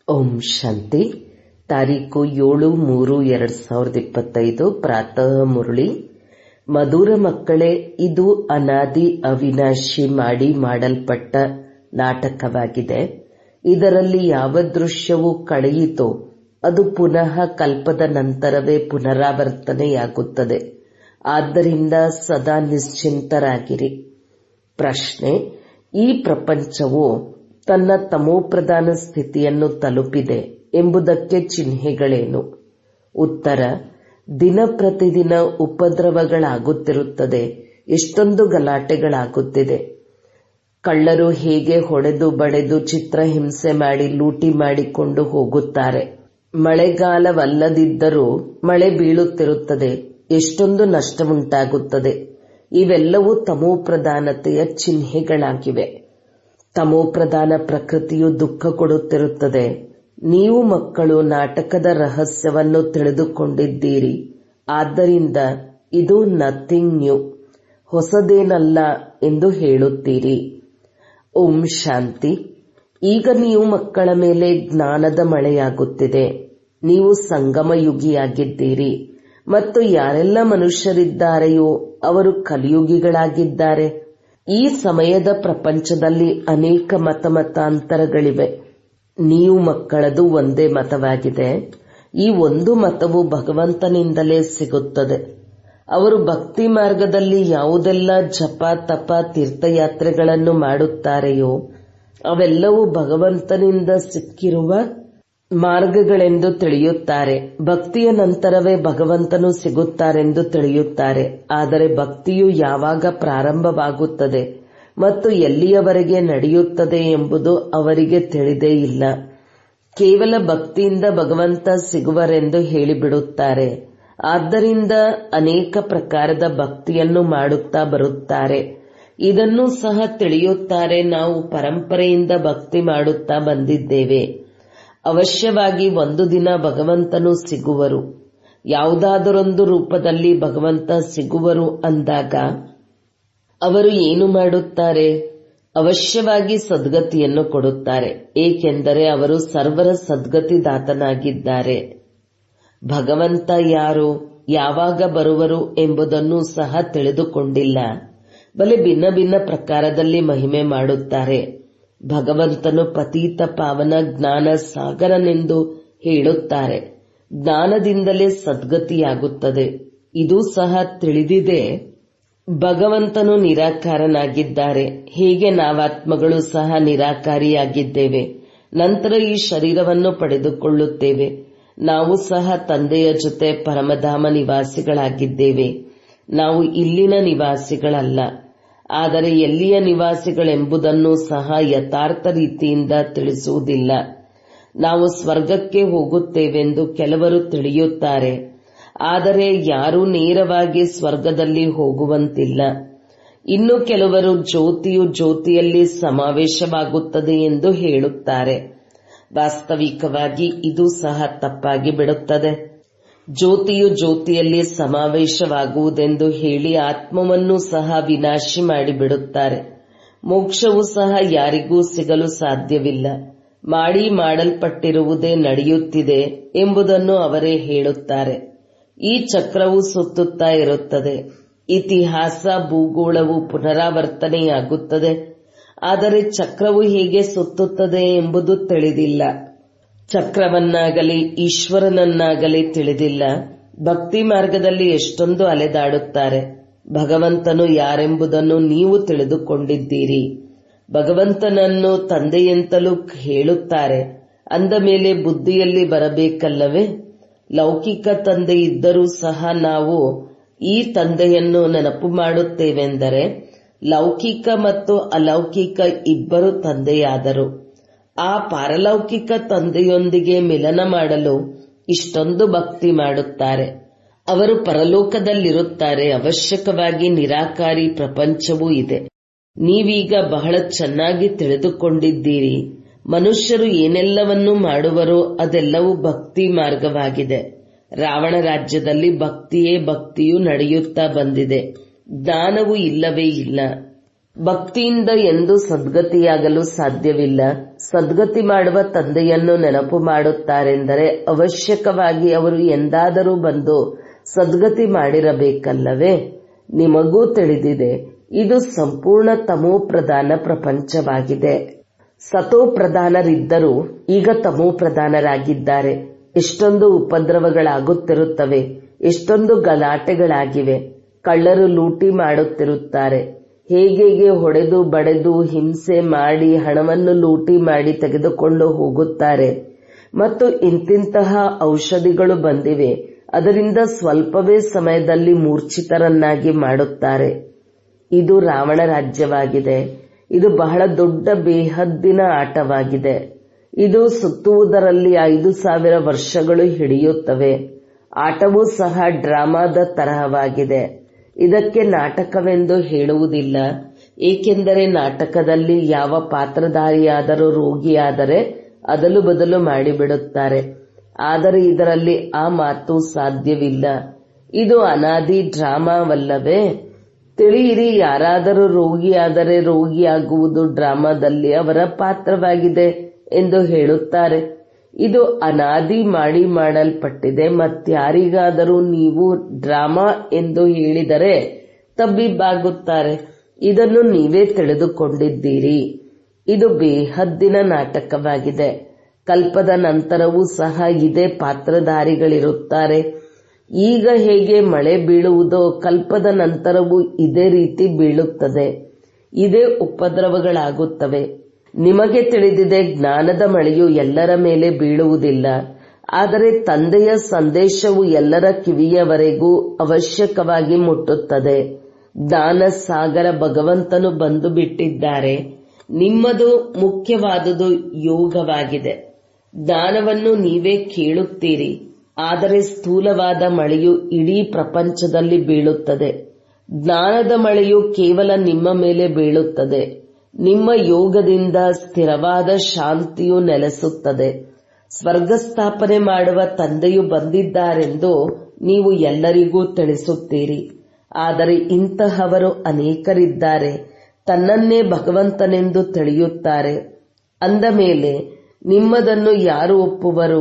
ಓಂ ಶಾಂತಿ ತಾರೀಕು ಏಳು ಮೂರು ಎರಡ್ ಸಾವಿರದ ಇಪ್ಪತ್ತೈದು ಪ್ರಾತಃ ಮುರಳಿ ಮಧುರ ಮಕ್ಕಳೇ ಇದು ಅನಾದಿ ಅವಿನಾಶಿ ಮಾಡಿ ಮಾಡಲ್ಪಟ್ಟ ನಾಟಕವಾಗಿದೆ ಇದರಲ್ಲಿ ಯಾವ ದೃಶ್ಯವು ಕಳೆಯಿತೋ ಅದು ಪುನಃ ಕಲ್ಪದ ನಂತರವೇ ಪುನರಾವರ್ತನೆಯಾಗುತ್ತದೆ ಆದ್ದರಿಂದ ಸದಾ ನಿಶ್ಚಿಂತರಾಗಿರಿ ಪ್ರಶ್ನೆ ಈ ಪ್ರಪಂಚವು ತನ್ನ ತಮೋಪ್ರಧಾನ ಸ್ಥಿತಿಯನ್ನು ತಲುಪಿದೆ ಎಂಬುದಕ್ಕೆ ಚಿಹ್ನೆಗಳೇನು ಉತ್ತರ ದಿನ ಪ್ರತಿದಿನ ಉಪದ್ರವಗಳಾಗುತ್ತಿರುತ್ತದೆ ಎಷ್ಟೊಂದು ಗಲಾಟೆಗಳಾಗುತ್ತಿದೆ ಕಳ್ಳರು ಹೇಗೆ ಹೊಡೆದು ಬಡೆದು ಚಿತ್ರಹಿಂಸೆ ಮಾಡಿ ಲೂಟಿ ಮಾಡಿಕೊಂಡು ಹೋಗುತ್ತಾರೆ ಮಳೆಗಾಲವಲ್ಲದಿದ್ದರೂ ಮಳೆ ಬೀಳುತ್ತಿರುತ್ತದೆ ಎಷ್ಟೊಂದು ನಷ್ಟವುಂಟಾಗುತ್ತದೆ ಇವೆಲ್ಲವೂ ತಮೋಪ್ರಧಾನತೆಯ ಚಿಹ್ನೆಗಳಾಗಿವೆ ತಮೋಪ್ರಧಾನ ಪ್ರಕೃತಿಯು ದುಃಖ ಕೊಡುತ್ತಿರುತ್ತದೆ ನೀವು ಮಕ್ಕಳು ನಾಟಕದ ರಹಸ್ಯವನ್ನು ತಿಳಿದುಕೊಂಡಿದ್ದೀರಿ ಆದ್ದರಿಂದ ಇದು ನಥಿಂಗ್ ನ್ಯೂ ಹೊಸದೇನಲ್ಲ ಎಂದು ಹೇಳುತ್ತೀರಿ ಓಂ ಶಾಂತಿ ಈಗ ನೀವು ಮಕ್ಕಳ ಮೇಲೆ ಜ್ಞಾನದ ಮಳೆಯಾಗುತ್ತಿದೆ ನೀವು ಸಂಗಮಯುಗಿಯಾಗಿದ್ದೀರಿ ಮತ್ತು ಯಾರೆಲ್ಲ ಮನುಷ್ಯರಿದ್ದಾರೆಯೋ ಅವರು ಕಲಿಯುಗಿಗಳಾಗಿದ್ದಾರೆ ಈ ಸಮಯದ ಪ್ರಪಂಚದಲ್ಲಿ ಅನೇಕ ಮತ ಮತಾಂತರಗಳಿವೆ ನೀವು ಮಕ್ಕಳದು ಒಂದೇ ಮತವಾಗಿದೆ ಈ ಒಂದು ಮತವು ಭಗವಂತನಿಂದಲೇ ಸಿಗುತ್ತದೆ ಅವರು ಭಕ್ತಿ ಮಾರ್ಗದಲ್ಲಿ ಯಾವುದೆಲ್ಲ ಜಪ ತಪ ತೀರ್ಥಯಾತ್ರೆಗಳನ್ನು ಮಾಡುತ್ತಾರೆಯೋ ಅವೆಲ್ಲವೂ ಭಗವಂತನಿಂದ ಸಿಕ್ಕಿರುವ ಮಾರ್ಗಗಳೆಂದು ತಿಳಿಯುತ್ತಾರೆ ಭಕ್ತಿಯ ನಂತರವೇ ಭಗವಂತನು ಸಿಗುತ್ತಾರೆಂದು ತಿಳಿಯುತ್ತಾರೆ ಆದರೆ ಭಕ್ತಿಯು ಯಾವಾಗ ಪ್ರಾರಂಭವಾಗುತ್ತದೆ ಮತ್ತು ಎಲ್ಲಿಯವರೆಗೆ ನಡೆಯುತ್ತದೆ ಎಂಬುದು ಅವರಿಗೆ ತಿಳಿದೇ ಇಲ್ಲ ಕೇವಲ ಭಕ್ತಿಯಿಂದ ಭಗವಂತ ಸಿಗುವರೆಂದು ಹೇಳಿಬಿಡುತ್ತಾರೆ ಆದ್ದರಿಂದ ಅನೇಕ ಪ್ರಕಾರದ ಭಕ್ತಿಯನ್ನು ಮಾಡುತ್ತಾ ಬರುತ್ತಾರೆ ಇದನ್ನು ಸಹ ತಿಳಿಯುತ್ತಾರೆ ನಾವು ಪರಂಪರೆಯಿಂದ ಭಕ್ತಿ ಮಾಡುತ್ತಾ ಬಂದಿದ್ದೇವೆ ಅವಶ್ಯವಾಗಿ ಒಂದು ದಿನ ಭಗವಂತನು ಸಿಗುವರು ಯಾವುದಾದರೊಂದು ರೂಪದಲ್ಲಿ ಭಗವಂತ ಸಿಗುವರು ಅಂದಾಗ ಅವರು ಏನು ಮಾಡುತ್ತಾರೆ ಅವಶ್ಯವಾಗಿ ಸದ್ಗತಿಯನ್ನು ಕೊಡುತ್ತಾರೆ ಏಕೆಂದರೆ ಅವರು ಸರ್ವರ ಸದ್ಗತಿದಾತನಾಗಿದ್ದಾರೆ ಭಗವಂತ ಯಾರು ಯಾವಾಗ ಬರುವರು ಎಂಬುದನ್ನು ಸಹ ತಿಳಿದುಕೊಂಡಿಲ್ಲ ಬಲೆ ಭಿನ್ನ ಭಿನ್ನ ಪ್ರಕಾರದಲ್ಲಿ ಮಹಿಮೆ ಮಾಡುತ್ತಾರೆ ಭಗವಂತನು ಪತೀತ ಪಾವನ ಜ್ಞಾನ ಸಾಗರನೆಂದು ಹೇಳುತ್ತಾರೆ ಜ್ಞಾನದಿಂದಲೇ ಸದ್ಗತಿಯಾಗುತ್ತದೆ ಇದು ಸಹ ತಿಳಿದಿದೆ ಭಗವಂತನು ನಿರಾಕಾರನಾಗಿದ್ದಾರೆ ಹೇಗೆ ನಾವಾತ್ಮಗಳು ಸಹ ನಿರಾಕಾರಿಯಾಗಿದ್ದೇವೆ ನಂತರ ಈ ಶರೀರವನ್ನು ಪಡೆದುಕೊಳ್ಳುತ್ತೇವೆ ನಾವು ಸಹ ತಂದೆಯ ಜೊತೆ ಪರಮಧಾಮ ನಿವಾಸಿಗಳಾಗಿದ್ದೇವೆ ನಾವು ಇಲ್ಲಿನ ನಿವಾಸಿಗಳಲ್ಲ ಆದರೆ ಎಲ್ಲಿಯ ನಿವಾಸಿಗಳೆಂಬುದನ್ನು ಸಹ ಯಥಾರ್ಥ ರೀತಿಯಿಂದ ತಿಳಿಸುವುದಿಲ್ಲ ನಾವು ಸ್ವರ್ಗಕ್ಕೆ ಹೋಗುತ್ತೇವೆಂದು ಕೆಲವರು ತಿಳಿಯುತ್ತಾರೆ ಆದರೆ ಯಾರೂ ನೇರವಾಗಿ ಸ್ವರ್ಗದಲ್ಲಿ ಹೋಗುವಂತಿಲ್ಲ ಇನ್ನು ಕೆಲವರು ಜ್ಯೋತಿಯು ಜ್ಯೋತಿಯಲ್ಲಿ ಸಮಾವೇಶವಾಗುತ್ತದೆ ಎಂದು ಹೇಳುತ್ತಾರೆ ವಾಸ್ತವಿಕವಾಗಿ ಇದು ಸಹ ತಪ್ಪಾಗಿ ಬಿಡುತ್ತದೆ ಜ್ಯೋತಿಯು ಜ್ಯೋತಿಯಲ್ಲಿ ಸಮಾವೇಶವಾಗುವುದೆಂದು ಹೇಳಿ ಆತ್ಮವನ್ನು ಸಹ ವಿನಾಶಿ ಮಾಡಿಬಿಡುತ್ತಾರೆ ಮೋಕ್ಷವು ಸಹ ಯಾರಿಗೂ ಸಿಗಲು ಸಾಧ್ಯವಿಲ್ಲ ಮಾಡಿ ಮಾಡಲ್ಪಟ್ಟಿರುವುದೇ ನಡೆಯುತ್ತಿದೆ ಎಂಬುದನ್ನು ಅವರೇ ಹೇಳುತ್ತಾರೆ ಈ ಚಕ್ರವು ಸುತ್ತುತ್ತಾ ಇರುತ್ತದೆ ಇತಿಹಾಸ ಭೂಗೋಳವು ಪುನರಾವರ್ತನೆಯಾಗುತ್ತದೆ ಆದರೆ ಚಕ್ರವು ಹೇಗೆ ಸುತ್ತುತ್ತದೆ ಎಂಬುದು ತಿಳಿದಿಲ್ಲ ಚಕ್ರವನ್ನಾಗಲಿ ಈಶ್ವರನನ್ನಾಗಲಿ ತಿಳಿದಿಲ್ಲ ಭಕ್ತಿ ಮಾರ್ಗದಲ್ಲಿ ಎಷ್ಟೊಂದು ಅಲೆದಾಡುತ್ತಾರೆ ಭಗವಂತನು ಯಾರೆಂಬುದನ್ನು ನೀವು ತಿಳಿದುಕೊಂಡಿದ್ದೀರಿ ಭಗವಂತನನ್ನು ತಂದೆಯಂತಲೂ ಹೇಳುತ್ತಾರೆ ಅಂದ ಮೇಲೆ ಬುದ್ಧಿಯಲ್ಲಿ ಬರಬೇಕಲ್ಲವೇ ಲೌಕಿಕ ತಂದೆ ಇದ್ದರೂ ಸಹ ನಾವು ಈ ತಂದೆಯನ್ನು ನೆನಪು ಮಾಡುತ್ತೇವೆಂದರೆ ಲೌಕಿಕ ಮತ್ತು ಅಲೌಕಿಕ ಇಬ್ಬರು ತಂದೆಯಾದರು ಆ ಪಾರಲೌಕಿಕ ತಂದೆಯೊಂದಿಗೆ ಮಿಲನ ಮಾಡಲು ಇಷ್ಟೊಂದು ಭಕ್ತಿ ಮಾಡುತ್ತಾರೆ ಅವರು ಪರಲೋಕದಲ್ಲಿರುತ್ತಾರೆ ಅವಶ್ಯಕವಾಗಿ ನಿರಾಕಾರಿ ಪ್ರಪಂಚವೂ ಇದೆ ನೀವೀಗ ಬಹಳ ಚೆನ್ನಾಗಿ ತಿಳಿದುಕೊಂಡಿದ್ದೀರಿ ಮನುಷ್ಯರು ಏನೆಲ್ಲವನ್ನೂ ಮಾಡುವರೋ ಅದೆಲ್ಲವೂ ಭಕ್ತಿ ಮಾರ್ಗವಾಗಿದೆ ರಾವಣ ರಾಜ್ಯದಲ್ಲಿ ಭಕ್ತಿಯೇ ಭಕ್ತಿಯು ನಡೆಯುತ್ತಾ ಬಂದಿದೆ ಜ್ಞಾನವು ಇಲ್ಲವೇ ಇಲ್ಲ ಭಕ್ತಿಯಿಂದ ಎಂದೂ ಸದ್ಗತಿಯಾಗಲು ಸಾಧ್ಯವಿಲ್ಲ ಸದ್ಗತಿ ಮಾಡುವ ತಂದೆಯನ್ನು ನೆನಪು ಮಾಡುತ್ತಾರೆಂದರೆ ಅವಶ್ಯಕವಾಗಿ ಅವರು ಎಂದಾದರೂ ಬಂದು ಸದ್ಗತಿ ಮಾಡಿರಬೇಕಲ್ಲವೇ ನಿಮಗೂ ತಿಳಿದಿದೆ ಇದು ಸಂಪೂರ್ಣ ತಮೋ ಪ್ರಧಾನ ಪ್ರಪಂಚವಾಗಿದೆ ಸತೋ ಪ್ರಧಾನರಿದ್ದರೂ ಈಗ ತಮೋ ಪ್ರಧಾನರಾಗಿದ್ದಾರೆ ಎಷ್ಟೊಂದು ಉಪದ್ರವಗಳಾಗುತ್ತಿರುತ್ತವೆ ಎಷ್ಟೊಂದು ಗಲಾಟೆಗಳಾಗಿವೆ ಕಳ್ಳರು ಲೂಟಿ ಮಾಡುತ್ತಿರುತ್ತಾರೆ ಹೇಗೆ ಹೊಡೆದು ಬಡೆದು ಹಿಂಸೆ ಮಾಡಿ ಹಣವನ್ನು ಲೂಟಿ ಮಾಡಿ ತೆಗೆದುಕೊಂಡು ಹೋಗುತ್ತಾರೆ ಮತ್ತು ಇಂತಿಂತಹ ಔಷಧಿಗಳು ಬಂದಿವೆ ಅದರಿಂದ ಸ್ವಲ್ಪವೇ ಸಮಯದಲ್ಲಿ ಮೂರ್ಛಿತರನ್ನಾಗಿ ಮಾಡುತ್ತಾರೆ ಇದು ರಾವಣ ರಾಜ್ಯವಾಗಿದೆ ಇದು ಬಹಳ ದೊಡ್ಡ ಬೇಹದ್ದಿನ ಆಟವಾಗಿದೆ ಇದು ಸುತ್ತುವುದರಲ್ಲಿ ಐದು ಸಾವಿರ ವರ್ಷಗಳು ಹಿಡಿಯುತ್ತವೆ ಆಟವೂ ಸಹ ಡ್ರಾಮಾದ ತರಹವಾಗಿದೆ ಇದಕ್ಕೆ ನಾಟಕವೆಂದು ಹೇಳುವುದಿಲ್ಲ ಏಕೆಂದರೆ ನಾಟಕದಲ್ಲಿ ಯಾವ ಪಾತ್ರಧಾರಿಯಾದರೂ ರೋಗಿಯಾದರೆ ಅದಲು ಬದಲು ಮಾಡಿಬಿಡುತ್ತಾರೆ ಆದರೆ ಇದರಲ್ಲಿ ಆ ಮಾತು ಸಾಧ್ಯವಿಲ್ಲ ಇದು ಅನಾದಿ ಡ್ರಾಮಾವಲ್ಲವೇ ತಿಳಿಯಿರಿ ಯಾರಾದರೂ ರೋಗಿಯಾದರೆ ರೋಗಿಯಾಗುವುದು ಡ್ರಾಮಾದಲ್ಲಿ ಅವರ ಪಾತ್ರವಾಗಿದೆ ಎಂದು ಹೇಳುತ್ತಾರೆ ಇದು ಅನಾದಿ ಮಾಡಿ ಮಾಡಲ್ಪಟ್ಟಿದೆ ಮತ್ಯಾರಿಗಾದರೂ ನೀವು ಡ್ರಾಮಾ ಎಂದು ಹೇಳಿದರೆ ತಬ್ಬಿಬ್ಬಾಗುತ್ತಾರೆ ಇದನ್ನು ನೀವೇ ತಿಳಿದುಕೊಂಡಿದ್ದೀರಿ ಇದು ಬೇಹದ್ದಿನ ನಾಟಕವಾಗಿದೆ ಕಲ್ಪದ ನಂತರವೂ ಸಹ ಇದೇ ಪಾತ್ರಧಾರಿಗಳಿರುತ್ತಾರೆ ಈಗ ಹೇಗೆ ಮಳೆ ಬೀಳುವುದೋ ಕಲ್ಪದ ನಂತರವೂ ಇದೇ ರೀತಿ ಬೀಳುತ್ತದೆ ಇದೇ ಉಪದ್ರವಗಳಾಗುತ್ತವೆ ನಿಮಗೆ ತಿಳಿದಿದೆ ಜ್ಞಾನದ ಮಳೆಯು ಎಲ್ಲರ ಮೇಲೆ ಬೀಳುವುದಿಲ್ಲ ಆದರೆ ತಂದೆಯ ಸಂದೇಶವು ಎಲ್ಲರ ಕಿವಿಯವರೆಗೂ ಅವಶ್ಯಕವಾಗಿ ಮುಟ್ಟುತ್ತದೆ ಜ್ಞಾನ ಸಾಗರ ಭಗವಂತನು ಬಂದು ಬಿಟ್ಟಿದ್ದಾರೆ ನಿಮ್ಮದು ಮುಖ್ಯವಾದುದು ಯೋಗವಾಗಿದೆ ಜ್ಞಾನವನ್ನು ನೀವೇ ಕೇಳುತ್ತೀರಿ ಆದರೆ ಸ್ಥೂಲವಾದ ಮಳೆಯು ಇಡೀ ಪ್ರಪಂಚದಲ್ಲಿ ಬೀಳುತ್ತದೆ ಜ್ಞಾನದ ಮಳೆಯು ಕೇವಲ ನಿಮ್ಮ ಮೇಲೆ ಬೀಳುತ್ತದೆ ನಿಮ್ಮ ಯೋಗದಿಂದ ಸ್ಥಿರವಾದ ಶಾಂತಿಯು ನೆಲೆಸುತ್ತದೆ ಸ್ವರ್ಗ ಸ್ಥಾಪನೆ ಮಾಡುವ ತಂದೆಯು ಬಂದಿದ್ದಾರೆಂದು ನೀವು ಎಲ್ಲರಿಗೂ ತಿಳಿಸುತ್ತೀರಿ ಆದರೆ ಇಂತಹವರು ಅನೇಕರಿದ್ದಾರೆ ತನ್ನನ್ನೇ ಭಗವಂತನೆಂದು ತಿಳಿಯುತ್ತಾರೆ ಅಂದ ಮೇಲೆ ನಿಮ್ಮದನ್ನು ಯಾರು ಒಪ್ಪುವರು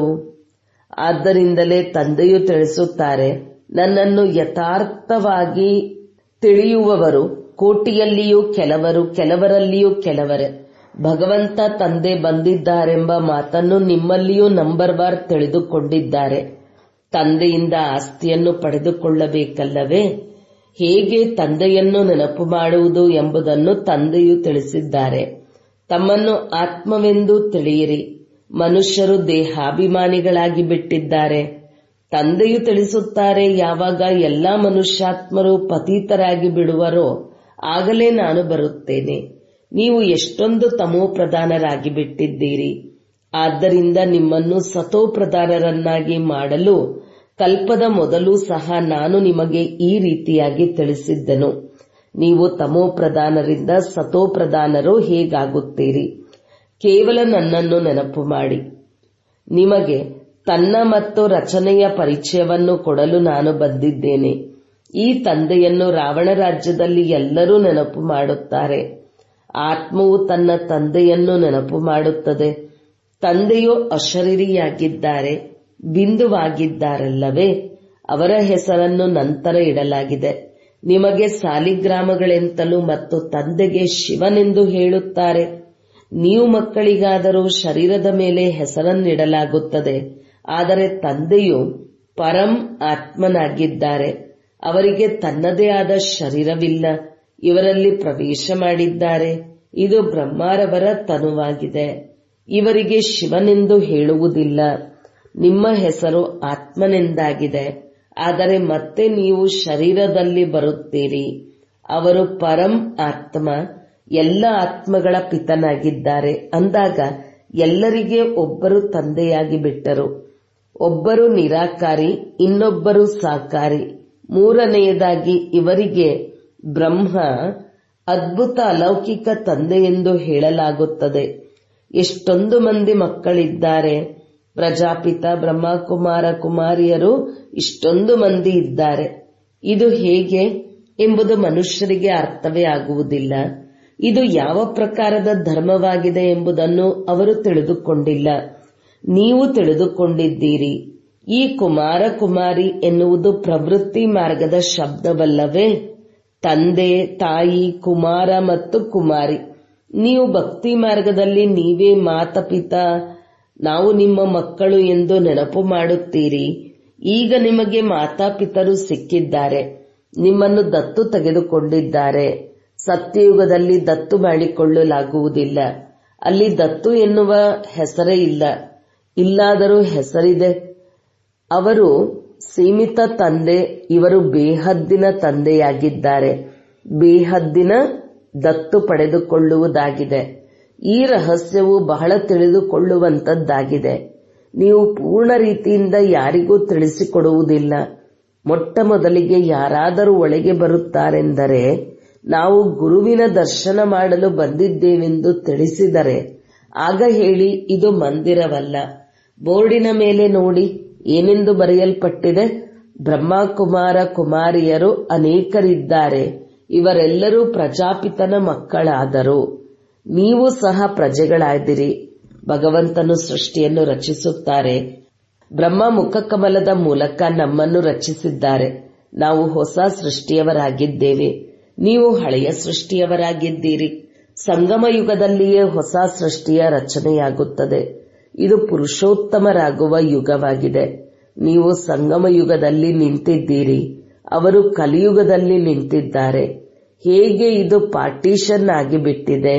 ಆದ್ದರಿಂದಲೇ ತಂದೆಯು ತಿಳಿಸುತ್ತಾರೆ ನನ್ನನ್ನು ಯಥಾರ್ಥವಾಗಿ ತಿಳಿಯುವವರು ಕೋಟಿಯಲ್ಲಿಯೂ ಕೆಲವರು ಕೆಲವರಲ್ಲಿಯೂ ಕೆಲವರೇ ಭಗವಂತ ತಂದೆ ಬಂದಿದ್ದಾರೆಂಬ ಮಾತನ್ನು ನಿಮ್ಮಲ್ಲಿಯೂ ನಂಬರ್ ಬಾರ್ ತಿಳಿದುಕೊಂಡಿದ್ದಾರೆ ತಂದೆಯಿಂದ ಆಸ್ತಿಯನ್ನು ಪಡೆದುಕೊಳ್ಳಬೇಕಲ್ಲವೇ ಹೇಗೆ ತಂದೆಯನ್ನು ನೆನಪು ಮಾಡುವುದು ಎಂಬುದನ್ನು ತಂದೆಯು ತಿಳಿಸಿದ್ದಾರೆ ತಮ್ಮನ್ನು ಆತ್ಮವೆಂದು ತಿಳಿಯಿರಿ ಮನುಷ್ಯರು ದೇಹಾಭಿಮಾನಿಗಳಾಗಿ ಬಿಟ್ಟಿದ್ದಾರೆ ತಂದೆಯು ತಿಳಿಸುತ್ತಾರೆ ಯಾವಾಗ ಎಲ್ಲಾ ಮನುಷ್ಯಾತ್ಮರು ಪತೀತರಾಗಿ ಬಿಡುವರೋ ಆಗಲೇ ನಾನು ಬರುತ್ತೇನೆ ನೀವು ಎಷ್ಟೊಂದು ತಮೋ ಪ್ರಧಾನರಾಗಿ ಬಿಟ್ಟಿದ್ದೀರಿ ಆದ್ದರಿಂದ ನಿಮ್ಮನ್ನು ಸತೋ ಪ್ರಧಾನರನ್ನಾಗಿ ಮಾಡಲು ಕಲ್ಪದ ಮೊದಲು ಸಹ ನಾನು ನಿಮಗೆ ಈ ರೀತಿಯಾಗಿ ತಿಳಿಸಿದ್ದೆನು ನೀವು ತಮೋ ಪ್ರಧಾನರಿಂದ ಸತೋ ಪ್ರಧಾನರು ಹೇಗಾಗುತ್ತೀರಿ ಕೇವಲ ನನ್ನನ್ನು ನೆನಪು ಮಾಡಿ ನಿಮಗೆ ತನ್ನ ಮತ್ತು ರಚನೆಯ ಪರಿಚಯವನ್ನು ಕೊಡಲು ನಾನು ಬಂದಿದ್ದೇನೆ ಈ ತಂದೆಯನ್ನು ರಾವಣ ರಾಜ್ಯದಲ್ಲಿ ಎಲ್ಲರೂ ನೆನಪು ಮಾಡುತ್ತಾರೆ ಆತ್ಮವು ತನ್ನ ತಂದೆಯನ್ನು ನೆನಪು ಮಾಡುತ್ತದೆ ತಂದೆಯು ಅಶರೀರಿಯಾಗಿದ್ದಾರೆ ಬಿಂದುವಾಗಿದ್ದಾರಲ್ಲವೇ ಅವರ ಹೆಸರನ್ನು ನಂತರ ಇಡಲಾಗಿದೆ ನಿಮಗೆ ಸಾಲಿಗ್ರಾಮಗಳೆಂತಲೂ ಮತ್ತು ತಂದೆಗೆ ಶಿವನೆಂದು ಹೇಳುತ್ತಾರೆ ನೀವು ಮಕ್ಕಳಿಗಾದರೂ ಶರೀರದ ಮೇಲೆ ಹೆಸರನ್ನಿಡಲಾಗುತ್ತದೆ ಆದರೆ ತಂದೆಯು ಪರಂ ಆತ್ಮನಾಗಿದ್ದಾರೆ ಅವರಿಗೆ ತನ್ನದೇ ಆದ ಶರೀರವಿಲ್ಲ ಇವರಲ್ಲಿ ಪ್ರವೇಶ ಮಾಡಿದ್ದಾರೆ ಇದು ಬ್ರಹ್ಮಾರವರ ತನುವಾಗಿದೆ ಇವರಿಗೆ ಶಿವನೆಂದು ಹೇಳುವುದಿಲ್ಲ ನಿಮ್ಮ ಹೆಸರು ಆತ್ಮನೆಂದಾಗಿದೆ ಆದರೆ ಮತ್ತೆ ನೀವು ಶರೀರದಲ್ಲಿ ಬರುತ್ತೀರಿ ಅವರು ಪರಂ ಆತ್ಮ ಎಲ್ಲ ಆತ್ಮಗಳ ಪಿತನಾಗಿದ್ದಾರೆ ಅಂದಾಗ ಎಲ್ಲರಿಗೆ ಒಬ್ಬರು ತಂದೆಯಾಗಿ ಬಿಟ್ಟರು ಒಬ್ಬರು ನಿರಾಕಾರಿ ಇನ್ನೊಬ್ಬರು ಸಾಕಾರಿ ಮೂರನೆಯದಾಗಿ ಇವರಿಗೆ ಬ್ರಹ್ಮ ಅದ್ಭುತ ಅಲೌಕಿಕ ತಂದೆ ಎಂದು ಹೇಳಲಾಗುತ್ತದೆ ಎಷ್ಟೊಂದು ಮಂದಿ ಮಕ್ಕಳಿದ್ದಾರೆ ಪ್ರಜಾಪಿತ ಬ್ರಹ್ಮಕುಮಾರ ಕುಮಾರಿಯರು ಇಷ್ಟೊಂದು ಮಂದಿ ಇದ್ದಾರೆ ಇದು ಹೇಗೆ ಎಂಬುದು ಮನುಷ್ಯರಿಗೆ ಅರ್ಥವೇ ಆಗುವುದಿಲ್ಲ ಇದು ಯಾವ ಪ್ರಕಾರದ ಧರ್ಮವಾಗಿದೆ ಎಂಬುದನ್ನು ಅವರು ತಿಳಿದುಕೊಂಡಿಲ್ಲ ನೀವು ತಿಳಿದುಕೊಂಡಿದ್ದೀರಿ ಈ ಕುಮಾರ ಕುಮಾರಿ ಎನ್ನುವುದು ಪ್ರವೃತ್ತಿ ಮಾರ್ಗದ ಶಬ್ದವಲ್ಲವೇ ತಂದೆ ತಾಯಿ ಕುಮಾರ ಮತ್ತು ಕುಮಾರಿ ನೀವು ಭಕ್ತಿ ಮಾರ್ಗದಲ್ಲಿ ನೀವೇ ಮಾತಪಿತ ನಾವು ನಿಮ್ಮ ಮಕ್ಕಳು ಎಂದು ನೆನಪು ಮಾಡುತ್ತೀರಿ ಈಗ ನಿಮಗೆ ಮಾತಾಪಿತರು ಸಿಕ್ಕಿದ್ದಾರೆ ನಿಮ್ಮನ್ನು ದತ್ತು ತೆಗೆದುಕೊಂಡಿದ್ದಾರೆ ಸತ್ಯಯುಗದಲ್ಲಿ ದತ್ತು ಮಾಡಿಕೊಳ್ಳಲಾಗುವುದಿಲ್ಲ ಅಲ್ಲಿ ದತ್ತು ಎನ್ನುವ ಹೆಸರೇ ಇಲ್ಲ ಇಲ್ಲಾದರೂ ಹೆಸರಿದೆ ಅವರು ಸೀಮಿತ ತಂದೆ ಇವರು ಬೇಹದ್ದಿನ ತಂದೆಯಾಗಿದ್ದಾರೆ ಬೇಹದ್ದಿನ ದತ್ತು ಪಡೆದುಕೊಳ್ಳುವುದಾಗಿದೆ ಈ ರಹಸ್ಯವು ಬಹಳ ತಿಳಿದುಕೊಳ್ಳುವಂತದ್ದಾಗಿದೆ ನೀವು ಪೂರ್ಣ ರೀತಿಯಿಂದ ಯಾರಿಗೂ ತಿಳಿಸಿಕೊಡುವುದಿಲ್ಲ ಮೊಟ್ಟ ಮೊದಲಿಗೆ ಯಾರಾದರೂ ಒಳಗೆ ಬರುತ್ತಾರೆಂದರೆ ನಾವು ಗುರುವಿನ ದರ್ಶನ ಮಾಡಲು ಬಂದಿದ್ದೇವೆಂದು ತಿಳಿಸಿದರೆ ಆಗ ಹೇಳಿ ಇದು ಮಂದಿರವಲ್ಲ ಬೋರ್ಡಿನ ಮೇಲೆ ನೋಡಿ ಏನೆಂದು ಬರೆಯಲ್ಪಟ್ಟಿದೆ ಬ್ರಹ್ಮಕುಮಾರ ಕುಮಾರಿಯರು ಅನೇಕರಿದ್ದಾರೆ ಇವರೆಲ್ಲರೂ ಪ್ರಜಾಪಿತನ ಮಕ್ಕಳಾದರು ನೀವು ಸಹ ಪ್ರಜೆಗಳಾದಿರಿ ಭಗವಂತನು ಸೃಷ್ಟಿಯನ್ನು ರಚಿಸುತ್ತಾರೆ ಬ್ರಹ್ಮ ಮುಖಕಮಲದ ಮೂಲಕ ನಮ್ಮನ್ನು ರಚಿಸಿದ್ದಾರೆ ನಾವು ಹೊಸ ಸೃಷ್ಟಿಯವರಾಗಿದ್ದೇವೆ ನೀವು ಹಳೆಯ ಸೃಷ್ಟಿಯವರಾಗಿದ್ದೀರಿ ಸಂಗಮ ಯುಗದಲ್ಲಿಯೇ ಹೊಸ ಸೃಷ್ಟಿಯ ರಚನೆಯಾಗುತ್ತದೆ ಇದು ಪುರುಷೋತ್ತಮರಾಗುವ ಯುಗವಾಗಿದೆ ನೀವು ಸಂಗಮ ಯುಗದಲ್ಲಿ ನಿಂತಿದ್ದೀರಿ ಅವರು ಕಲಿಯುಗದಲ್ಲಿ ನಿಂತಿದ್ದಾರೆ ಹೇಗೆ ಇದು ಪಾರ್ಟಿಷನ್ ಆಗಿಬಿಟ್ಟಿದೆ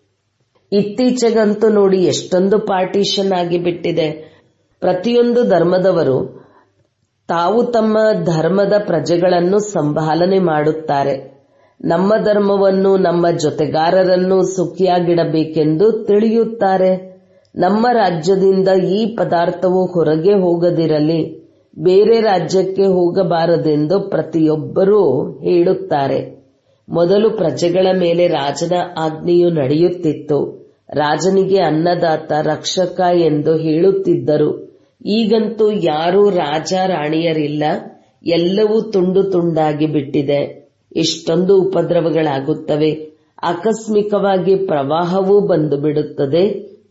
ಇತ್ತೀಚೆಗಂತೂ ನೋಡಿ ಎಷ್ಟೊಂದು ಪಾರ್ಟಿಷನ್ ಆಗಿಬಿಟ್ಟಿದೆ ಪ್ರತಿಯೊಂದು ಧರ್ಮದವರು ತಾವು ತಮ್ಮ ಧರ್ಮದ ಪ್ರಜೆಗಳನ್ನು ಸಂಭಾಲನೆ ಮಾಡುತ್ತಾರೆ ನಮ್ಮ ಧರ್ಮವನ್ನು ನಮ್ಮ ಜೊತೆಗಾರರನ್ನು ಸುಖಿಯಾಗಿಡಬೇಕೆಂದು ತಿಳಿಯುತ್ತಾರೆ ನಮ್ಮ ರಾಜ್ಯದಿಂದ ಈ ಪದಾರ್ಥವು ಹೊರಗೆ ಹೋಗದಿರಲಿ ಬೇರೆ ರಾಜ್ಯಕ್ಕೆ ಹೋಗಬಾರದೆಂದು ಪ್ರತಿಯೊಬ್ಬರೂ ಹೇಳುತ್ತಾರೆ ಮೊದಲು ಪ್ರಜೆಗಳ ಮೇಲೆ ರಾಜನ ಆಜ್ಞೆಯು ನಡೆಯುತ್ತಿತ್ತು ರಾಜನಿಗೆ ಅನ್ನದಾತ ರಕ್ಷಕ ಎಂದು ಹೇಳುತ್ತಿದ್ದರು ಈಗಂತೂ ಯಾರೂ ರಾಜ ರಾಣಿಯರಿಲ್ಲ ಎಲ್ಲವೂ ತುಂಡು ತುಂಡಾಗಿ ಬಿಟ್ಟಿದೆ ಎಷ್ಟೊಂದು ಉಪದ್ರವಗಳಾಗುತ್ತವೆ ಆಕಸ್ಮಿಕವಾಗಿ ಪ್ರವಾಹವೂ ಬಂದು ಬಿಡುತ್ತದೆ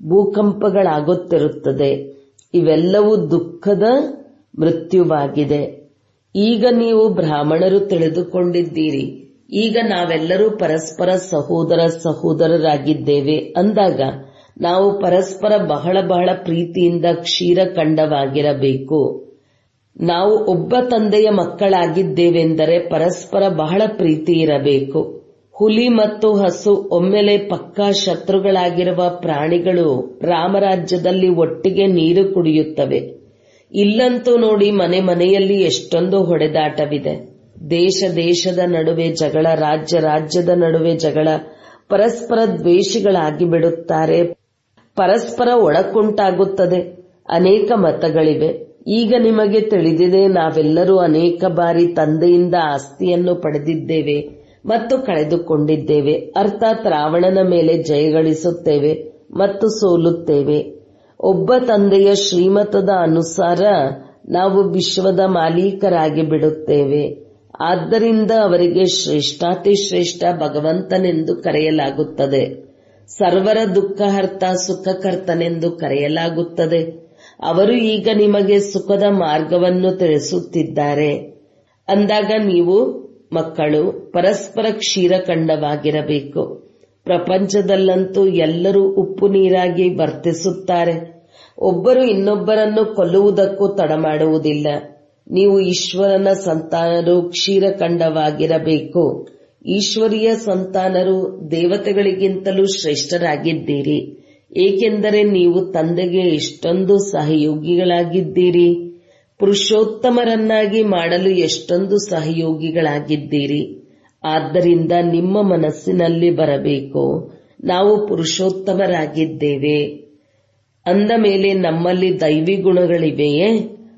ಭೂಕಂಪಗಳಾಗುತ್ತಿರುತ್ತದೆ ಇವೆಲ್ಲವೂ ದುಃಖದ ಮೃತ್ಯುವಾಗಿದೆ ಈಗ ನೀವು ಬ್ರಾಹ್ಮಣರು ತಿಳಿದುಕೊಂಡಿದ್ದೀರಿ ಈಗ ನಾವೆಲ್ಲರೂ ಪರಸ್ಪರ ಸಹೋದರ ಸಹೋದರರಾಗಿದ್ದೇವೆ ಅಂದಾಗ ನಾವು ಪರಸ್ಪರ ಬಹಳ ಬಹಳ ಪ್ರೀತಿಯಿಂದ ಕ್ಷೀರಖಂಡವಾಗಿರಬೇಕು ನಾವು ಒಬ್ಬ ತಂದೆಯ ಮಕ್ಕಳಾಗಿದ್ದೇವೆಂದರೆ ಪರಸ್ಪರ ಬಹಳ ಪ್ರೀತಿ ಇರಬೇಕು ಹುಲಿ ಮತ್ತು ಹಸು ಒಮ್ಮೆಲೆ ಪಕ್ಕಾ ಶತ್ರುಗಳಾಗಿರುವ ಪ್ರಾಣಿಗಳು ರಾಮರಾಜ್ಯದಲ್ಲಿ ಒಟ್ಟಿಗೆ ನೀರು ಕುಡಿಯುತ್ತವೆ ಇಲ್ಲಂತೂ ನೋಡಿ ಮನೆ ಮನೆಯಲ್ಲಿ ಎಷ್ಟೊಂದು ಹೊಡೆದಾಟವಿದೆ ದೇಶ ದೇಶದ ನಡುವೆ ಜಗಳ ರಾಜ್ಯ ರಾಜ್ಯದ ನಡುವೆ ಜಗಳ ಪರಸ್ಪರ ದ್ವೇಷಿಗಳಾಗಿ ಬಿಡುತ್ತಾರೆ ಪರಸ್ಪರ ಒಳಕುಂಟಾಗುತ್ತದೆ ಅನೇಕ ಮತಗಳಿವೆ ಈಗ ನಿಮಗೆ ತಿಳಿದಿದೆ ನಾವೆಲ್ಲರೂ ಅನೇಕ ಬಾರಿ ತಂದೆಯಿಂದ ಆಸ್ತಿಯನ್ನು ಪಡೆದಿದ್ದೇವೆ ಮತ್ತು ಕಳೆದುಕೊಂಡಿದ್ದೇವೆ ಅರ್ಥಾತ್ ರಾವಣನ ಮೇಲೆ ಜಯಗಳಿಸುತ್ತೇವೆ ಮತ್ತು ಸೋಲುತ್ತೇವೆ ಒಬ್ಬ ತಂದೆಯ ಶ್ರೀಮತದ ಅನುಸಾರ ನಾವು ವಿಶ್ವದ ಮಾಲೀಕರಾಗಿ ಬಿಡುತ್ತೇವೆ ಆದ್ದರಿಂದ ಅವರಿಗೆ ಶ್ರೇಷ್ಠಾತಿ ಶ್ರೇಷ್ಠ ಭಗವಂತನೆಂದು ಕರೆಯಲಾಗುತ್ತದೆ ಸರ್ವರ ದುಃಖಹರ್ತ ಸುಖಕರ್ತನೆಂದು ಕರೆಯಲಾಗುತ್ತದೆ ಅವರು ಈಗ ನಿಮಗೆ ಸುಖದ ಮಾರ್ಗವನ್ನು ತಿಳಿಸುತ್ತಿದ್ದಾರೆ ಅಂದಾಗ ನೀವು ಮಕ್ಕಳು ಪರಸ್ಪರ ಕ್ಷೀರಖಂಡವಾಗಿರಬೇಕು ಪ್ರಪಂಚದಲ್ಲಂತೂ ಎಲ್ಲರೂ ಉಪ್ಪು ನೀರಾಗಿ ವರ್ತಿಸುತ್ತಾರೆ ಒಬ್ಬರು ಇನ್ನೊಬ್ಬರನ್ನು ಕೊಲ್ಲುವುದಕ್ಕೂ ತಡಮಾಡುವುದಿಲ್ಲ ನೀವು ಈಶ್ವರನ ಸಂತಾನರು ಕ್ಷೀರಖಂಡವಾಗಿರಬೇಕು ಈಶ್ವರೀಯ ಸಂತಾನರು ದೇವತೆಗಳಿಗಿಂತಲೂ ಶ್ರೇಷ್ಠರಾಗಿದ್ದೀರಿ ಏಕೆಂದರೆ ನೀವು ತಂದೆಗೆ ಎಷ್ಟೊಂದು ಸಹಯೋಗಿಗಳಾಗಿದ್ದೀರಿ ಪುರುಷೋತ್ತಮರನ್ನಾಗಿ ಮಾಡಲು ಎಷ್ಟೊಂದು ಸಹಯೋಗಿಗಳಾಗಿದ್ದೀರಿ ಆದ್ದರಿಂದ ನಿಮ್ಮ ಮನಸ್ಸಿನಲ್ಲಿ ಬರಬೇಕು ನಾವು ಪುರುಷೋತ್ತಮರಾಗಿದ್ದೇವೆ ಅಂದ ಮೇಲೆ ನಮ್ಮಲ್ಲಿ ದೈವಿ ಗುಣಗಳಿವೆಯೇ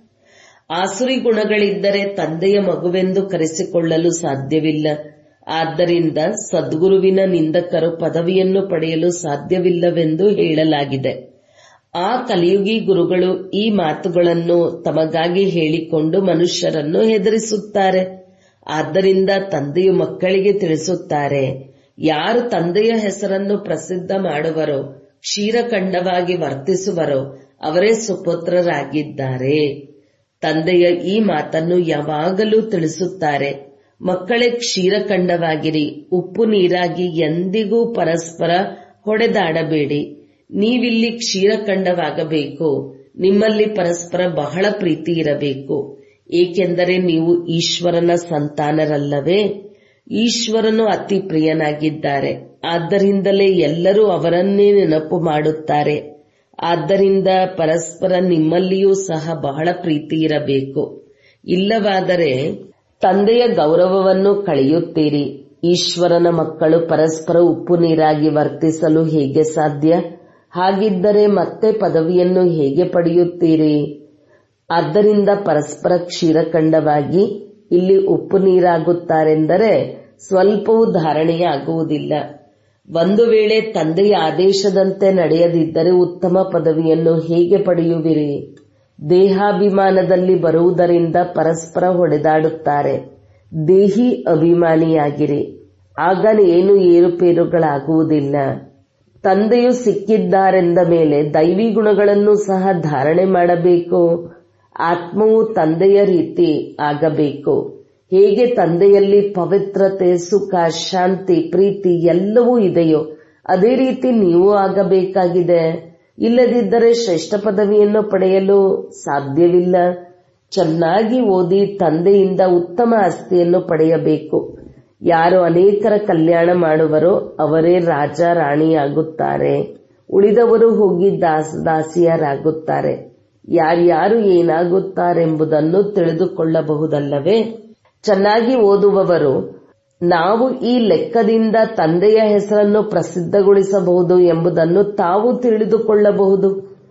ಆಸುರಿ ಗುಣಗಳಿದ್ದರೆ ತಂದೆಯ ಮಗುವೆಂದು ಕರೆಸಿಕೊಳ್ಳಲು ಸಾಧ್ಯವಿಲ್ಲ ಆದ್ದರಿಂದ ಸದ್ಗುರುವಿನ ನಿಂದಕರು ಪದವಿಯನ್ನು ಪಡೆಯಲು ಸಾಧ್ಯವಿಲ್ಲವೆಂದು ಹೇಳಲಾಗಿದೆ ಆ ಕಲಿಯುಗಿ ಗುರುಗಳು ಈ ಮಾತುಗಳನ್ನು ತಮಗಾಗಿ ಹೇಳಿಕೊಂಡು ಮನುಷ್ಯರನ್ನು ಹೆದರಿಸುತ್ತಾರೆ ಆದ್ದರಿಂದ ತಂದೆಯು ಮಕ್ಕಳಿಗೆ ತಿಳಿಸುತ್ತಾರೆ ಯಾರು ತಂದೆಯ ಹೆಸರನ್ನು ಪ್ರಸಿದ್ಧ ಮಾಡುವರೋ ಕ್ಷೀರಖಂಡವಾಗಿ ವರ್ತಿಸುವರೋ ಅವರೇ ಸುಪುತ್ರರಾಗಿದ್ದಾರೆ ತಂದೆಯ ಈ ಮಾತನ್ನು ಯಾವಾಗಲೂ ತಿಳಿಸುತ್ತಾರೆ ಮಕ್ಕಳೇ ಕ್ಷೀರಖಂಡವಾಗಿರಿ ಉಪ್ಪು ನೀರಾಗಿ ಎಂದಿಗೂ ಪರಸ್ಪರ ಹೊಡೆದಾಡಬೇಡಿ ನೀವಿಲ್ಲಿ ಕ್ಷೀರಖಂಡವಾಗಬೇಕು ನಿಮ್ಮಲ್ಲಿ ಪರಸ್ಪರ ಬಹಳ ಪ್ರೀತಿ ಇರಬೇಕು ಏಕೆಂದರೆ ನೀವು ಈಶ್ವರನ ಸಂತಾನರಲ್ಲವೇ ಈಶ್ವರನು ಅತಿ ಪ್ರಿಯನಾಗಿದ್ದಾರೆ ಆದ್ದರಿಂದಲೇ ಎಲ್ಲರೂ ಅವರನ್ನೇ ನೆನಪು ಮಾಡುತ್ತಾರೆ ಆದ್ದರಿಂದ ಪರಸ್ಪರ ನಿಮ್ಮಲ್ಲಿಯೂ ಸಹ ಬಹಳ ಪ್ರೀತಿ ಇರಬೇಕು ಇಲ್ಲವಾದರೆ ತಂದೆಯ ಗೌರವವನ್ನು ಕಳೆಯುತ್ತೀರಿ ಈಶ್ವರನ ಮಕ್ಕಳು ಪರಸ್ಪರ ಉಪ್ಪು ನೀರಾಗಿ ವರ್ತಿಸಲು ಹೇಗೆ ಸಾಧ್ಯ ಹಾಗಿದ್ದರೆ ಮತ್ತೆ ಪದವಿಯನ್ನು ಹೇಗೆ ಪಡೆಯುತ್ತೀರಿ ಆದ್ದರಿಂದ ಪರಸ್ಪರ ಕ್ಷೀರಖಂಡವಾಗಿ ಇಲ್ಲಿ ಉಪ್ಪು ನೀರಾಗುತ್ತಾರೆಂದರೆ ಸ್ವಲ್ಪವೂ ಧಾರಣೆಯಾಗುವುದಿಲ್ಲ ಒಂದು ವೇಳೆ ತಂದೆಯ ಆದೇಶದಂತೆ ನಡೆಯದಿದ್ದರೆ ಉತ್ತಮ ಪದವಿಯನ್ನು ಹೇಗೆ ಪಡೆಯುವಿರಿ ದೇಹಾಭಿಮಾನದಲ್ಲಿ ಬರುವುದರಿಂದ ಪರಸ್ಪರ ಹೊಡೆದಾಡುತ್ತಾರೆ ದೇಹಿ ಅಭಿಮಾನಿಯಾಗಿರಿ ಆಗ ಏನು ಏರುಪೇರುಗಳಾಗುವುದಿಲ್ಲ ತಂದೆಯು ಸಿಕ್ಕಿದ್ದಾರೆಂದ ಮೇಲೆ ದೈವಿ ಗುಣಗಳನ್ನು ಸಹ ಧಾರಣೆ ಮಾಡಬೇಕು ಆತ್ಮವು ತಂದೆಯ ರೀತಿ ಆಗಬೇಕು ಹೇಗೆ ತಂದೆಯಲ್ಲಿ ಪವಿತ್ರತೆ ಸುಖ ಶಾಂತಿ ಪ್ರೀತಿ ಎಲ್ಲವೂ ಇದೆಯೋ ಅದೇ ರೀತಿ ನೀವು ಆಗಬೇಕಾಗಿದೆ ಇಲ್ಲದಿದ್ದರೆ ಶ್ರೇಷ್ಠ ಪದವಿಯನ್ನು ಪಡೆಯಲು ಸಾಧ್ಯವಿಲ್ಲ ಚೆನ್ನಾಗಿ ಓದಿ ತಂದೆಯಿಂದ ಉತ್ತಮ ಆಸ್ತಿಯನ್ನು ಪಡೆಯಬೇಕು ಯಾರು ಅನೇಕರ ಕಲ್ಯಾಣ ಮಾಡುವರೋ ಅವರೇ ರಾಜ ರಾಣಿಯಾಗುತ್ತಾರೆ ಉಳಿದವರು ಹೋಗಿ ದಾಸದಾಸಿಯರಾಗುತ್ತಾರೆ ಯಾರ್ಯಾರು ಏನಾಗುತ್ತಾರೆಂಬುದನ್ನು ತಿಳಿದುಕೊಳ್ಳಬಹುದಲ್ಲವೇ ಚೆನ್ನಾಗಿ ಓದುವವರು ನಾವು ಈ ಲೆಕ್ಕದಿಂದ ತಂದೆಯ ಹೆಸರನ್ನು ಪ್ರಸಿದ್ಧಗೊಳಿಸಬಹುದು ಎಂಬುದನ್ನು ತಾವು ತಿಳಿದುಕೊಳ್ಳಬಹುದು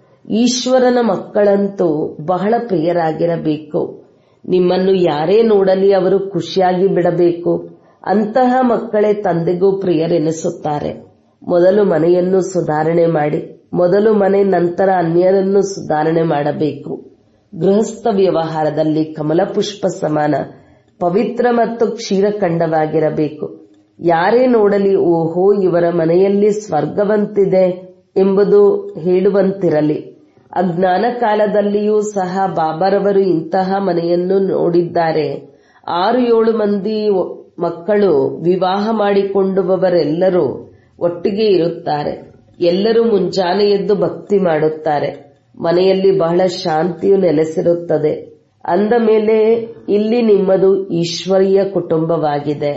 ಈಶ್ವರನ ಮಕ್ಕಳಂತೂ ಬಹಳ ಪ್ರಿಯರಾಗಿರಬೇಕು ನಿಮ್ಮನ್ನು ಯಾರೇ ನೋಡಲಿ ಅವರು ಖುಷಿಯಾಗಿ ಬಿಡಬೇಕು ಅಂತಹ ಮಕ್ಕಳೇ ತಂದೆಗೂ ಪ್ರಿಯರೆನಿಸುತ್ತಾರೆ ಮೊದಲು ಮನೆಯನ್ನು ಸುಧಾರಣೆ ಮಾಡಿ ಮೊದಲು ಮನೆ ನಂತರ ಅನ್ಯರನ್ನು ಸುಧಾರಣೆ ಮಾಡಬೇಕು ಗೃಹಸ್ಥ ವ್ಯವಹಾರದಲ್ಲಿ ಕಮಲ ಪುಷ್ಪ ಸಮಾನ ಪವಿತ್ರ ಮತ್ತು ಕ್ಷೀರಖಂಡವಾಗಿರಬೇಕು ಯಾರೇ ನೋಡಲಿ ಓಹೋ ಇವರ ಮನೆಯಲ್ಲಿ ಸ್ವರ್ಗವಂತಿದೆ ಎಂಬುದು ಹೇಳುವಂತಿರಲಿ ಅಜ್ಞಾನ ಕಾಲದಲ್ಲಿಯೂ ಸಹ ಬಾಬಾರವರು ಇಂತಹ ಮನೆಯನ್ನು ನೋಡಿದ್ದಾರೆ ಆರು ಏಳು ಮಂದಿ ಮಕ್ಕಳು ವಿವಾಹ ಮಾಡಿಕೊಂಡುವವರೆಲ್ಲರೂ ಒಟ್ಟಿಗೆ ಇರುತ್ತಾರೆ ಎಲ್ಲರೂ ಮುಂಜಾನೆ ಎದ್ದು ಭಕ್ತಿ ಮಾಡುತ್ತಾರೆ ಮನೆಯಲ್ಲಿ ಬಹಳ ಶಾಂತಿಯು ನೆಲೆಸಿರುತ್ತದೆ ಅಂದ ಮೇಲೆ ಇಲ್ಲಿ ನಿಮ್ಮದು ಈಶ್ವರೀಯ ಕುಟುಂಬವಾಗಿದೆ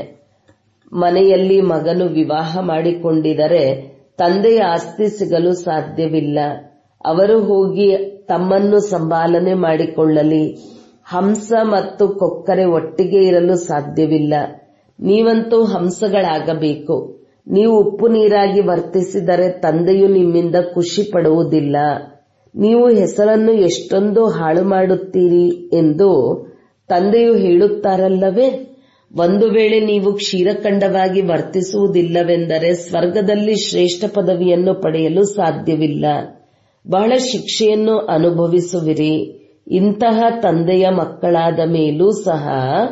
ಮನೆಯಲ್ಲಿ ಮಗನು ವಿವಾಹ ಮಾಡಿಕೊಂಡಿದರೆ ತಂದೆಯ ಆಸ್ತಿ ಸಿಗಲು ಸಾಧ್ಯವಿಲ್ಲ ಅವರು ಹೋಗಿ ತಮ್ಮನ್ನು ಸಂಭಾಲನೆ ಮಾಡಿಕೊಳ್ಳಲಿ ಹಂಸ ಮತ್ತು ಕೊಕ್ಕರೆ ಒಟ್ಟಿಗೆ ಇರಲು ಸಾಧ್ಯವಿಲ್ಲ ನೀವಂತೂ ಹಂಸಗಳಾಗಬೇಕು ನೀವು ಉಪ್ಪು ನೀರಾಗಿ ವರ್ತಿಸಿದರೆ ತಂದೆಯು ನಿಮ್ಮಿಂದ ಖುಷಿ ಪಡುವುದಿಲ್ಲ ನೀವು ಹೆಸರನ್ನು ಎಷ್ಟೊಂದು ಹಾಳು ಮಾಡುತ್ತೀರಿ ಎಂದು ತಂದೆಯು ಹೇಳುತ್ತಾರಲ್ಲವೇ ಒಂದು ವೇಳೆ ನೀವು ಕ್ಷೀರಖಂಡವಾಗಿ ವರ್ತಿಸುವುದಿಲ್ಲವೆಂದರೆ ಸ್ವರ್ಗದಲ್ಲಿ ಶ್ರೇಷ್ಠ ಪದವಿಯನ್ನು ಪಡೆಯಲು ಸಾಧ್ಯವಿಲ್ಲ ಬಹಳ ಶಿಕ್ಷೆಯನ್ನು ಅನುಭವಿಸುವಿರಿ ಇಂತಹ ತಂದೆಯ ಮಕ್ಕಳಾದ ಮೇಲೂ ಸಹ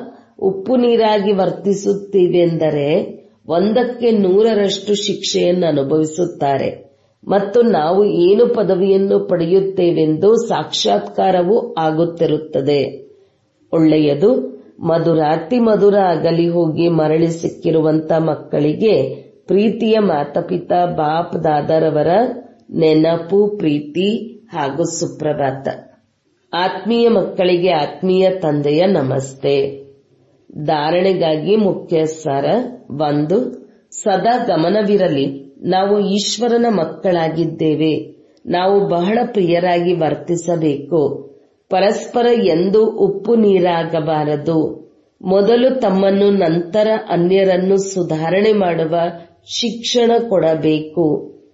ಉಪ್ಪು ನೀರಾಗಿ ವರ್ತಿಸುತ್ತೀವೆಂದರೆ ಒಂದಕ್ಕೆ ನೂರರಷ್ಟು ಶಿಕ್ಷೆಯನ್ನು ಅನುಭವಿಸುತ್ತಾರೆ ಮತ್ತು ನಾವು ಏನು ಪದವಿಯನ್ನು ಪಡೆಯುತ್ತೇವೆಂದು ಸಾಕ್ಷಾತ್ಕಾರವೂ ಆಗುತ್ತಿರುತ್ತದೆ ಒಳ್ಳೆಯದು ಮಧುರಾತಿ ಮಧುರ ಅಗಲಿ ಹೋಗಿ ಮರಳಿ ಸಿಕ್ಕಿರುವಂತ ಮಕ್ಕಳಿಗೆ ಪ್ರೀತಿಯ ಮಾತಪಿತಾ ಬಾಪ್ ದಾದರವರ ನೆನಪು ಪ್ರೀತಿ ಹಾಗೂ ಸುಪ್ರಭಾತ ಆತ್ಮೀಯ ಮಕ್ಕಳಿಗೆ ಆತ್ಮೀಯ ತಂದೆಯ ನಮಸ್ತೆ ಧಾರಣೆಗಾಗಿ ಮುಖ್ಯ ಸಾರ ಒಂದು ಸದಾ ಗಮನವಿರಲಿ ನಾವು ಈಶ್ವರನ ಮಕ್ಕಳಾಗಿದ್ದೇವೆ ನಾವು ಬಹಳ ಪ್ರಿಯರಾಗಿ ವರ್ತಿಸಬೇಕು ಪರಸ್ಪರ ಎಂದು ಉಪ್ಪು ನೀರಾಗಬಾರದು ಮೊದಲು ತಮ್ಮನ್ನು ನಂತರ ಅನ್ಯರನ್ನು ಸುಧಾರಣೆ ಮಾಡುವ ಶಿಕ್ಷಣ ಕೊಡಬೇಕು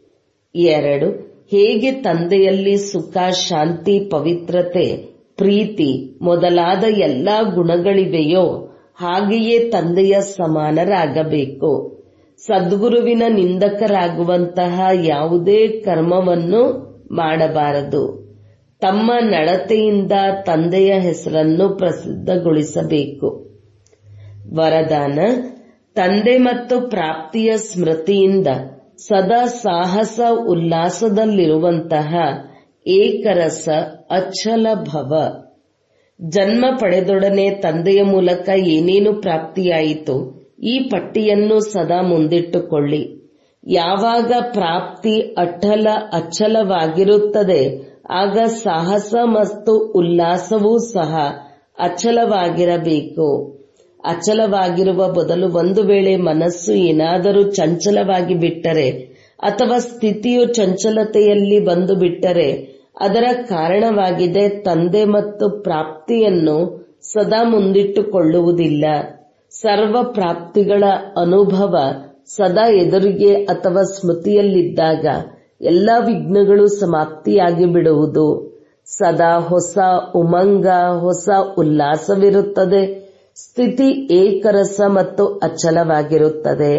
ಎರಡು ಹೇಗೆ ತಂದೆಯಲ್ಲಿ ಸುಖ ಶಾಂತಿ ಪವಿತ್ರತೆ ಪ್ರೀತಿ ಮೊದಲಾದ ಎಲ್ಲಾ ಗುಣಗಳಿವೆಯೋ ಹಾಗೆಯೇ ತಂದೆಯ ಸಮಾನರಾಗಬೇಕು ಸದ್ಗುರುವಿನ ನಿಂದಕರಾಗುವಂತಹ ಯಾವುದೇ ಕರ್ಮವನ್ನು ಮಾಡಬಾರದು ತಮ್ಮ ನಡತೆಯಿಂದ ತಂದೆಯ ಹೆಸರನ್ನು ಪ್ರಸಿದ್ಧಗೊಳಿಸಬೇಕು ವರದಾನ ತಂದೆ ಮತ್ತು ಪ್ರಾಪ್ತಿಯ ಸ್ಮೃತಿಯಿಂದ ಸದಾ ಸಾಹಸ ಉಲ್ಲಾಸದಲ್ಲಿರುವಂತಹ ಏಕರಸ ಅಚಲ ಭವ ಜನ್ಮ ಪಡೆದೊಡನೆ ತಂದೆಯ ಮೂಲಕ ಏನೇನು ಪ್ರಾಪ್ತಿಯಾಯಿತು ಈ ಪಟ್ಟಿಯನ್ನು ಸದಾ ಮುಂದಿಟ್ಟುಕೊಳ್ಳಿ ಯಾವಾಗ ಪ್ರಾಪ್ತಿ ಅಠಲ ಅಚಲವಾಗಿರುತ್ತದೆ ಆಗ ಸಾಹಸ ಮತ್ತು ಉಲ್ಲಾಸವೂ ಸಹ ಅಚಲವಾಗಿರಬೇಕು ಅಚಲವಾಗಿರುವ ಬದಲು ಒಂದು ವೇಳೆ ಮನಸ್ಸು ಏನಾದರೂ ಚಂಚಲವಾಗಿ ಬಿಟ್ಟರೆ ಅಥವಾ ಸ್ಥಿತಿಯು ಚಂಚಲತೆಯಲ್ಲಿ ಬಂದು ಬಿಟ್ಟರೆ ಅದರ ಕಾರಣವಾಗಿದೆ ತಂದೆ ಮತ್ತು ಪ್ರಾಪ್ತಿಯನ್ನು ಸದಾ ಮುಂದಿಟ್ಟುಕೊಳ್ಳುವುದಿಲ್ಲ ಸರ್ವ ಪ್ರಾಪ್ತಿಗಳ ಅನುಭವ ಸದಾ ಎದುರಿಗೆ ಅಥವಾ ಸ್ಮೃತಿಯಲ್ಲಿದ್ದಾಗ ಎಲ್ಲ ವಿಘ್ನಗಳು ಸಮಾಪ್ತಿಯಾಗಿ ಬಿಡುವುದು ಸದಾ ಹೊಸ ಉಮಂಗ ಹೊಸ ಉಲ್ಲಾಸವಿರುತ್ತದೆ ಸ್ಥಿತಿ ಏಕರಸ ಮತ್ತು ಅಚಲವಾಗಿರುತ್ತದೆ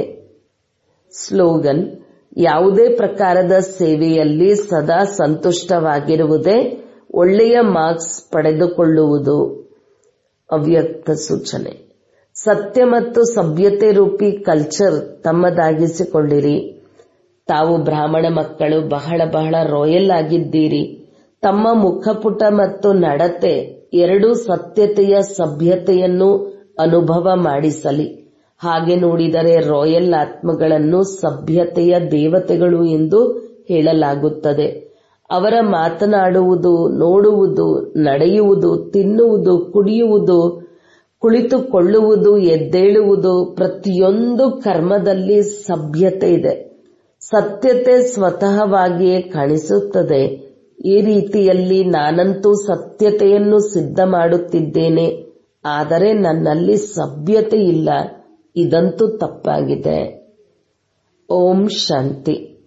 ಸ್ಲೋಗನ್ ಯಾವುದೇ ಪ್ರಕಾರದ ಸೇವೆಯಲ್ಲಿ ಸದಾ ಸಂತುಷ್ಟವಾಗಿರುವುದೇ ಒಳ್ಳೆಯ ಮಾರ್ಕ್ಸ್ ಪಡೆದುಕೊಳ್ಳುವುದು ಅವ್ಯಕ್ತ ಸೂಚನೆ ಸತ್ಯ ಮತ್ತು ಸಭ್ಯತೆ ರೂಪಿ ಕಲ್ಚರ್ ತಮ್ಮದಾಗಿಸಿಕೊಳ್ಳಿರಿ ತಾವು ಬ್ರಾಹ್ಮಣ ಮಕ್ಕಳು ಬಹಳ ಬಹಳ ರಾಯಲ್ ಆಗಿದ್ದೀರಿ ತಮ್ಮ ಮುಖಪುಟ ಮತ್ತು ನಡತೆ ಎರಡೂ ಸತ್ಯತೆಯ ಸಭ್ಯತೆಯನ್ನು ಅನುಭವ ಮಾಡಿಸಲಿ ಹಾಗೆ ನೋಡಿದರೆ ರಾಯಲ್ ಆತ್ಮಗಳನ್ನು ಸಭ್ಯತೆಯ ದೇವತೆಗಳು ಎಂದು ಹೇಳಲಾಗುತ್ತದೆ ಅವರ ಮಾತನಾಡುವುದು ನೋಡುವುದು ನಡೆಯುವುದು ತಿನ್ನುವುದು ಕುಡಿಯುವುದು ಕುಳಿತುಕೊಳ್ಳುವುದು ಎದ್ದೇಳುವುದು ಪ್ರತಿಯೊಂದು ಕರ್ಮದಲ್ಲಿ ಸಭ್ಯತೆ ಇದೆ ಸತ್ಯತೆ ಸ್ವತಃವಾಗಿಯೇ ಕಾಣಿಸುತ್ತದೆ ಈ ರೀತಿಯಲ್ಲಿ ನಾನಂತೂ ಸತ್ಯತೆಯನ್ನು ಸಿದ್ಧ ಮಾಡುತ್ತಿದ್ದೇನೆ ಆದರೆ ನನ್ನಲ್ಲಿ ಸಭ್ಯತೆ ಇಲ್ಲ ಇದಂತೂ ತಪ್ಪಾಗಿದೆ ಓಂ ಶಾಂತಿ